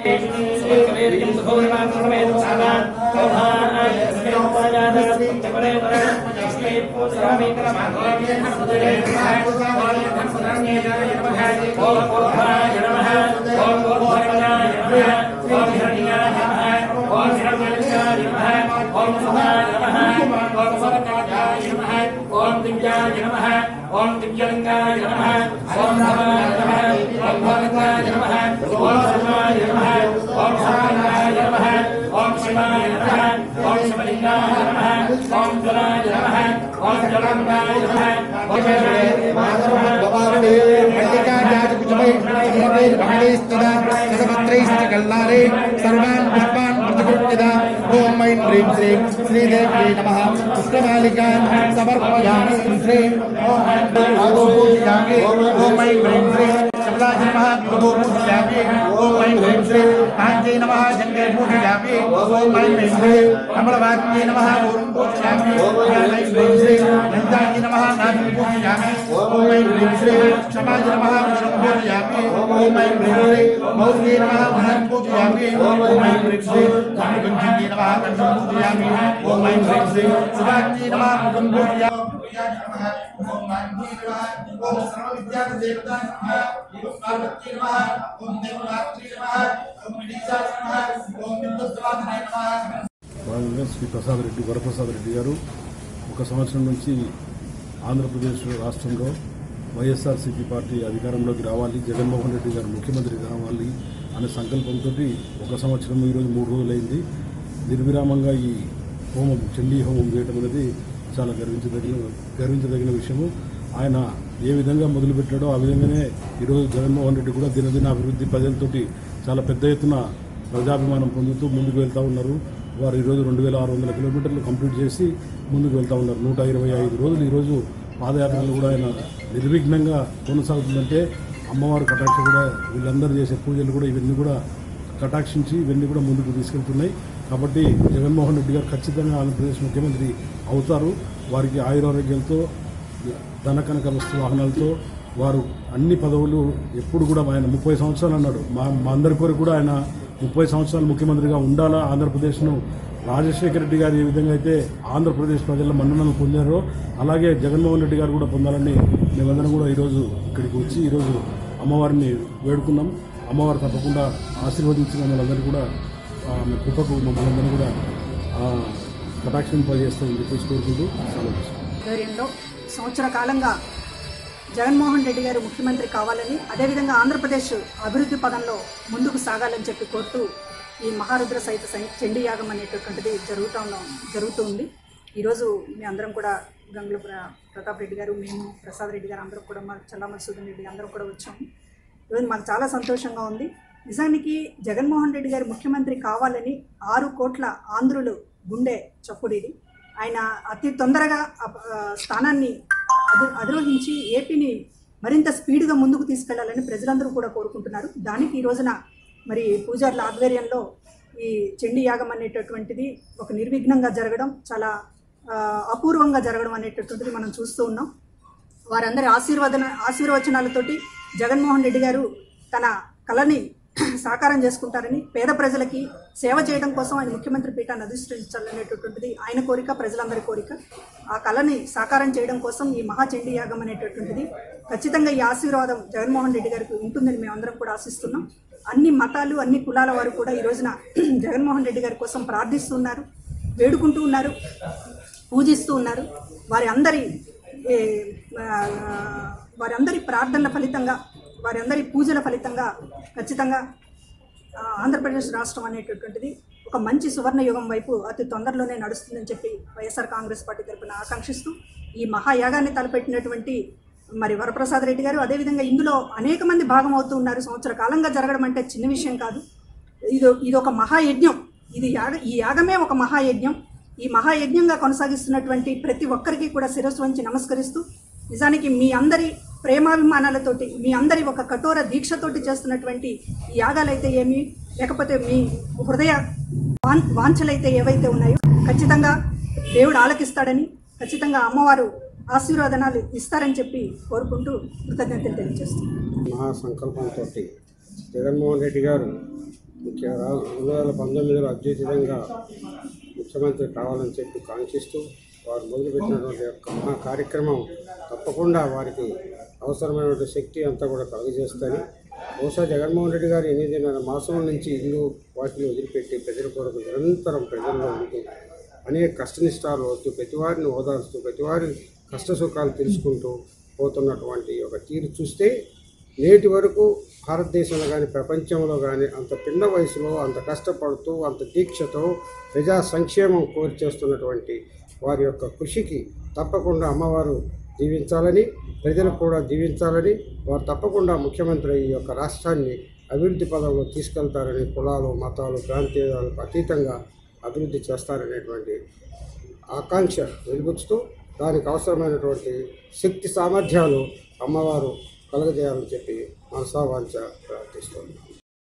ఓం దివ్యాయ నమః ఓం దివ్యలింగాయ నమః ఓం నమాయ నమః ఓం భోగంగాయ నమః ఓం శివాయ నమః ఓం శివాయ నమః ఓం శివాయ నమః ఓం శివలింగాయ నమః ఓం జలాయ నమః ఓం జలంగాయ నమః ఓం కల్లారే సర్వాన్ పుష్పాన్ ప్రతిగృహ్యత ఓం ఐం హ్రీం శ్రీం శ్రీదేవ్యై నమః పుష్పమాలికాన్ సమర్పయామి శ్రీం ఓం ఆదో పూజయామి ఓం ఐం హ్రీం శ్రీం శబలాజ నమః ప్రభో పూజయామి ఓం ఐం హ్రీం శ్రీం కాంచై నమః శంకర పూజయామి ఓం ఐం హ్రీం శ్రీం కమలవాక్యై నమః ఓం పూజయామి ఓం ఐం హ్రీం శ్రీం నందాయ నమః నాథం పూజయామి ఓం ఐం హ్రీం శ్రీం సమాజ నమః విష్ణు పూజయామి ఓం ఐం హ్రీం శ్రీం మౌర్యై నమః మహం పూజయామి ఓం ఐం హ్రీం శ్రీం కామగంధి నమః కంఠం పూజయామి ఓం ఐం హ్రీం శ్రీం శివాజ్ఞై నమః ముఖం పూజయామి ఓం మాంధీ నమః ఓం సర్వ విద్యా దేవతా నమః ఓం పార్వతీ నమః ఓం దేవరాత్రి నమః ఓం మిడిసా నమః ఓం బిందుత్వాదనే నమః భాగంగా శ్రీ ప్రసాద్ రెడ్డి వరప్రసాద్ రెడ్డి గారు ఒక సంవత్సరం నుంచి ఆంధ్రప్రదేశ్ రాష్ట్రంలో వైఎస్ఆర్సీపీ పార్టీ అధికారంలోకి రావాలి జగన్మోహన్ రెడ్డి గారు ముఖ్యమంత్రి కావాలి అనే సంకల్పంతో ఒక సంవత్సరం ఈరోజు మూడు రోజులైంది నిర్విరామంగా ఈ హోమం చండీ హోమం చేయడం అనేది చాలా గర్వించదగిన గర్వించదగిన విషయము ఆయన ఏ విధంగా మొదలుపెట్టాడో ఆ విధంగానే ఈరోజు జగన్మోహన్ రెడ్డి కూడా దినదిన అభివృద్ధి ప్రజలతోటి చాలా పెద్ద ఎత్తున ప్రజాభిమానం పొందుతూ ముందుకు వెళ్తూ ఉన్నారు వారు ఈరోజు రెండు వేల ఆరు వందల కిలోమీటర్లు కంప్లీట్ చేసి ముందుకు వెళ్తూ ఉన్నారు నూట ఇరవై ఐదు రోజులు ఈరోజు పాదయాత్రలు కూడా ఆయన నిర్విఘ్నంగా కొనసాగుతుందంటే అమ్మవారి కటాక్ష కూడా వీళ్ళందరూ చేసే పూజలు కూడా ఇవన్నీ కూడా కటాక్షించి ఇవన్నీ కూడా ముందుకు తీసుకెళ్తున్నాయి కాబట్టి జగన్మోహన్ రెడ్డి గారు ఖచ్చితంగా ఆంధ్రప్రదేశ్ ముఖ్యమంత్రి అవుతారు వారికి ఆయురారోగ్యాలతో ధన కనక వస్తు వాహనాలతో వారు అన్ని పదవులు ఎప్పుడు కూడా ఆయన ముప్పై సంవత్సరాలు అన్నాడు మా మా అందరి కోరిక కూడా ఆయన ముప్పై సంవత్సరాలు ముఖ్యమంత్రిగా ఉండాలా ఆంధ్రప్రదేశ్ను రాజశేఖర రెడ్డి గారు ఏ విధంగా అయితే ఆంధ్రప్రదేశ్ ప్రజల మన్ననలు పొందారో అలాగే జగన్మోహన్ రెడ్డి గారు కూడా పొందాలని మేమందరం కూడా ఈరోజు ఇక్కడికి వచ్చి ఈరోజు అమ్మవారిని వేడుకున్నాం అమ్మవారు తప్పకుండా ఆశీర్వదించిన మనందరినీ కూడా ఆమె కృపకు మమ్మల్ని అందరినీ కూడా ఆ, కటాక్షింపజేస్తామని చెప్పేసి కోరుకుంటూ సెలవు తీసుకుంటాం. ఆధ్వర్యంలో సంవత్సర కాలంగా జగన్మోహన్ రెడ్డి గారు ముఖ్యమంత్రి కావాలని అదేవిధంగా ఆంధ్రప్రదేశ్ అభివృద్ధి పదంలో ముందుకు సాగాలని చెప్పి కోరుతూ ఈ మహారుద్ర సహిత సై- చండీ యాగం అనేటటువంటిది జరుగుతూ ఉన్న- జరుగుతూ ఉంది ఈరోజు మీ అందరం కూడా గంగుల ప్ర- ప్రతాప్ రెడ్డి గారు మేము ప్రసాద్ రెడ్డి గారు అందరం కూడా మా చల్లా మధుసూదన్ రెడ్డి అందరం కూడా వచ్చాము ఈరోజు మాకు చాలా సంతోషంగా ఉంది నిజానికి జగన్మోహన్ రెడ్డి గారు ముఖ్యమంత్రి కావాలని ఆరు కోట్ల ఆంధ్రులు గుండె చప్పుడు ఇది ఆయన అతి తొందరగా ఆ ఆ స్థానాన్ని అధి అధిరోహించి ఏపీని మరింత స్పీడ్గా ముందుకు తీసుకెళ్లాలని ప్రజలందరూ కూడా కోరుకుంటున్నారు దానికి ఈ రోజున మరి పూజార్ల ఆధ్వర్యంలో ఈ చండీ యాగం అనేటటువంటిది ఒక నిర్విఘ్నంగా జరగడం చాలా ఆ, అపూర్వంగా జరగడం అనేటటువంటిది మనం చూస్తూ ఉన్నాం వారందరి ఆశీర్వాదన ఆశీర్వచనాలతోటి జగన్మోహన్ రెడ్డి గారు తన కళని సాకారం చేసుకుంటారని పేద ప్రజలకి సేవ చేయడం కోసం ఆయన ముఖ్యమంత్రి పీఠాన్ని అధిష్ఠించాలనేటటువంటిది ఆయన కోరిక ప్రజలందరి కోరిక ఆ కళని సాకారం చేయడం కోసం ఈ మహాచండీ యాగం అనేటటువంటిది ఖచ్చితంగా ఈ ఆశీర్వాదం జగన్మోహన్ రెడ్డి గారికి ఉంటుందని మేమందరం కూడా ఆశిస్తున్నాం అన్ని మతాలు అన్ని కులాల వారు కూడా ఈ రోజున జగన్మోహన్ రెడ్డి గారి కోసం ప్రార్థిస్తున్నారు వేడుకుంటూ ఉన్నారు పూజిస్తూ ఉన్నారు వారి అందరి ఏ, ఆ, వారి అందరి ప్రార్థనల ఫలితంగా వారి అందరి పూజల ఫలితంగా ఖచ్చితంగా ఆ, ఆంధ్రప్రదేశ్ రాష్ట్రం అనేటటువంటిది ఒక మంచి సువర్ణ యుగం వైపు అతి తొందరలోనే నడుస్తుందని చెప్పి వైఎస్ఆర్ కాంగ్రెస్ పార్టీ తరపున ఆకాంక్షిస్తూ ఈ మహాయాగాన్ని తలపెట్టినటువంటి మరి వరప్రసాద్ రెడ్డి గారు అదేవిధంగా ఇందులో అనేక మంది భాగం అవుతూ ఉన్నారు సంవత్సర కాలంగా జరగడం అంటే చిన్న విషయం కాదు ఇది ఇది ఒక మహాయజ్ఞం ఇది యాగ ఈ యాగమే ఒక మహాయజ్ఞం ఈ మహాయజ్ఞంగా కొనసాగిస్తున్నటువంటి ప్రతి ఒక్కరికి కూడా శిరస్సు వంచి నమస్కరిస్తూ నిజానికి మీ అందరి ప్రేమాభిమానాలతోటి మీ అందరి ఒక కఠోర దీక్షతోటి చేస్తున్నటువంటి ఈ యాగాలైతే ఏమి లేకపోతే మీ హృదయ వాన్ వాంఛలైతే ఏవైతే ఉన్నాయో ఖచ్చితంగా దేవుడు ఆలకిస్తాడని ఖచ్చితంగా అమ్మవారు ఆశీర్వాదనాలు ఇస్తారని చెప్పి కోరుకుంటూ కృతజ్ఞతలు తెలియజేస్తున్నాను మహాసంకల్పంతో జగన్మోహన్ రెడ్డి గారు ముఖ్య రా- రెండు వేల పంతొమ్మిదిలో అద్వితీయంగా ముఖ్యమంత్రి కావాలని చెప్పి కాంక్షిస్తూ వారు మొదలుపెట్టినటువంటి యొక్క మహా కార్యక్రమం తప్పకుండా వారికి అవసరమైనటువంటి శక్తి అంతా కూడా కలుగజేస్తుంది బహుశా జగన్మోహన్ రెడ్డి గారు ఎనిమిదిన్నర మాసం నుంచి ఇల్లు వాటిని వదిలిపెట్టి ప్రజల కొరకు నిరంతరం ప్రజల్లో ఉంటూ అనేక కష్టనిష్టాలు వస్తూ ప్రతివారిని ఓదార్స్తూ ప్రతివారి కష్ట సుఖాలు తెలుసుకుంటూ పోతున్నటువంటి ఒక తీరు చూస్తే నేటి వరకు భారతదేశంలో కానీ ప్రపంచంలో కానీ అంత పిన్న వయసులో అంత కష్టపడుతూ అంత దీక్షతో ప్రజా సంక్షేమం కోరి చేస్తున్నటువంటి వారి యొక్క కృషికి తప్పకుండా అమ్మవారు దీవించాలని ప్రజలు కూడా దీవించాలని వారు తప్పకుండా ముఖ్యమంత్రి ఈ యొక్క రాష్ట్రాన్ని అభివృద్ధి పదంలో తీసుకెళ్తారని కులాలు మతాలు ప్రాంతీయాలకు అతీతంగా అభివృద్ధి చేస్తారనేటువంటి ఆకాంక్ష వెలుగుతూ దానికి అవసరమైనటువంటి శక్తి సామర్థ్యాలు అమ్మవారు కలగజేయాలని చెప్పి మనసావాంఛ ప్రార్థిస్తున్నాను